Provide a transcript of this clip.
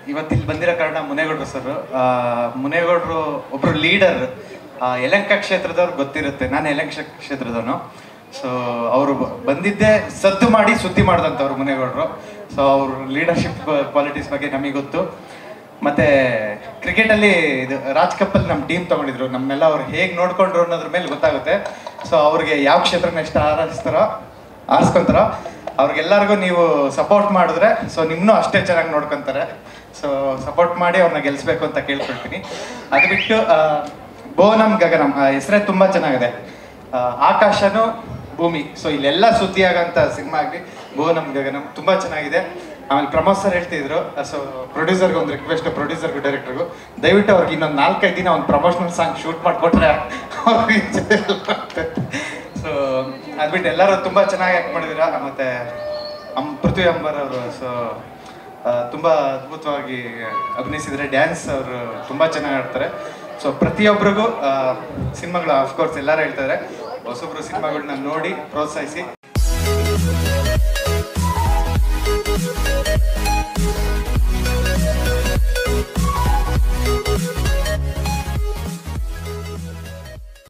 ಇವತ್ತಿಲ್ಲಿ ಬಂದಿರೋ ಕಾರಣ ಮುನೇಗೌಡರು ಸರ್ ಮುನೇಗೌಡರು ಒಬ್ರು ಲೀಡರ್ ಯಲಂಕ ಕ್ಷೇತ್ರದವ್ರು ಗೊತ್ತಿರುತ್ತೆ ನಾನು ಯಲಂಕ ಕ್ಷೇತ್ರದವನು ಸೊ ಅವರು ಬಂದಿದ್ದೇ ಸದ್ದು ಮಾಡಿ ಸುದ್ದಿ ಮಾಡಿದಂಥವ್ರು ಮುನೇಗೌಡರು ಸೊ ಅವ್ರ ಲೀಡರ್ಶಿಪ್ ಕ್ವಾಲಿಟೀಸ್ ಬಗ್ಗೆ ನಮಗೆ ಗೊತ್ತು ಮತ್ತೆ ಕ್ರಿಕೆಟಲ್ಲಿ ಇದು ರಾಜ್ ಕಪ್ಪಲ್ಲಿ ನಮ್ಮ ಟೀಮ್ ತಗೊಂಡಿದ್ರು ನಮ್ಮನ್ನೆಲ್ಲ ಅವ್ರು ಹೇಗೆ ನೋಡ್ಕೊಂಡ್ರು ಅನ್ನೋದ್ರ ಮೇಲೆ ಗೊತ್ತಾಗುತ್ತೆ ಸೊ ಅವ್ರಿಗೆ ಯಾವ ಕ್ಷೇತ್ರನ ಎಷ್ಟು ಆರಿಸ್ತಾರೋ ಆರಿಸ್ಕೊಂತಾರೋ ಅವ್ರಿಗೆಲ್ಲರಿಗೂ ನೀವು ಸಪೋರ್ಟ್ ಮಾಡಿದ್ರೆ ಸೊ ನಿಮ್ಮನ್ನೂ ಅಷ್ಟೇ ಚೆನ್ನಾಗಿ ನೋಡ್ಕೊಂತಾರೆ ಸೊ ಸಪೋರ್ಟ್ ಮಾಡಿ ಅವ್ರನ್ನ ಗೆಲ್ಲಿಸ್ಬೇಕು ಅಂತ ಕೇಳ್ಕೊಳ್ತೀನಿ ಅದು ಬಿಟ್ಟು ಆ, ಬೋನಂ ಗಗನಂ ಆ ಹೆಸರೇ ತುಂಬ ಚೆನ್ನಾಗಿದೆ ಆ, ಆಕಾಶನು ಭೂಮಿ ಸೊ ಇಲ್ಲೆಲ್ಲ ಸುದ್ದಿ ಆಗಂತ ಸಿನಿಮಾ ಆಗಲಿ ಬೋನಂ ಗಗನಂ ತುಂಬ ಚೆನ್ನಾಗಿದೆ ಆಮೇಲೆ ಪ್ರಮೋದ್ ಸರ್ ಹೇಳ್ತಿದ್ರು ಸೊ ಪ್ರೊಡ್ಯೂಸರ್ಗೆ ಒಂದು ರಿಕ್ವೆಸ್ಟ್ ಪ್ರೊಡ್ಯೂಸರ್ಗೂ ಡೈರೆಕ್ಟರ್ಗೂ ದಯವಿಟ್ಟು ಅವ್ರಿಗೆ ಇನ್ನೊಂದು ನಾಲ್ಕೈದು ದಿನ ಒಂದು ಪ್ರಮೋಷನಲ್ ಸಾಂಗ್ ಶೂಟ್ ಮಾಡಿಕೊಟ್ರೆ ಅವ್ರಿಗೆ ಸೊ ಅದ್ಬಿಟ್ಟು ಎಲ್ಲರೂ ತುಂಬ ಚೆನ್ನಾಗಿ ಆ್ಯಕ್ಟ್ ಮಾಡಿದ್ದೀರಾ ಮತ್ತು ಅಮ್ ಪೃಥ್ವಿ ಅಂಬರ್ ಅವರು ಸೊ ತುಂಬ ಅದ್ಭುತವಾಗಿ ಅಭಿನಯಿಸಿದರೆ ಡ್ಯಾನ್ಸ್ ಅವರು ತುಂಬ ಚೆನ್ನಾಗಿ ಆಡ್ತಾರೆ ಸೊ ಪ್ರತಿಯೊಬ್ಬರಿಗೂ ಸಿನಿಮಾಗಳು ಅಫ್ಕೋರ್ಸ್ ಎಲ್ಲರೂ ಹೇಳ್ತಾರೆ ಹೊಸೊಬ್ರು ಸಿನಿಮಾಗಳನ್ನ ನೋಡಿ ಪ್ರೋತ್ಸಾಹಿಸಿ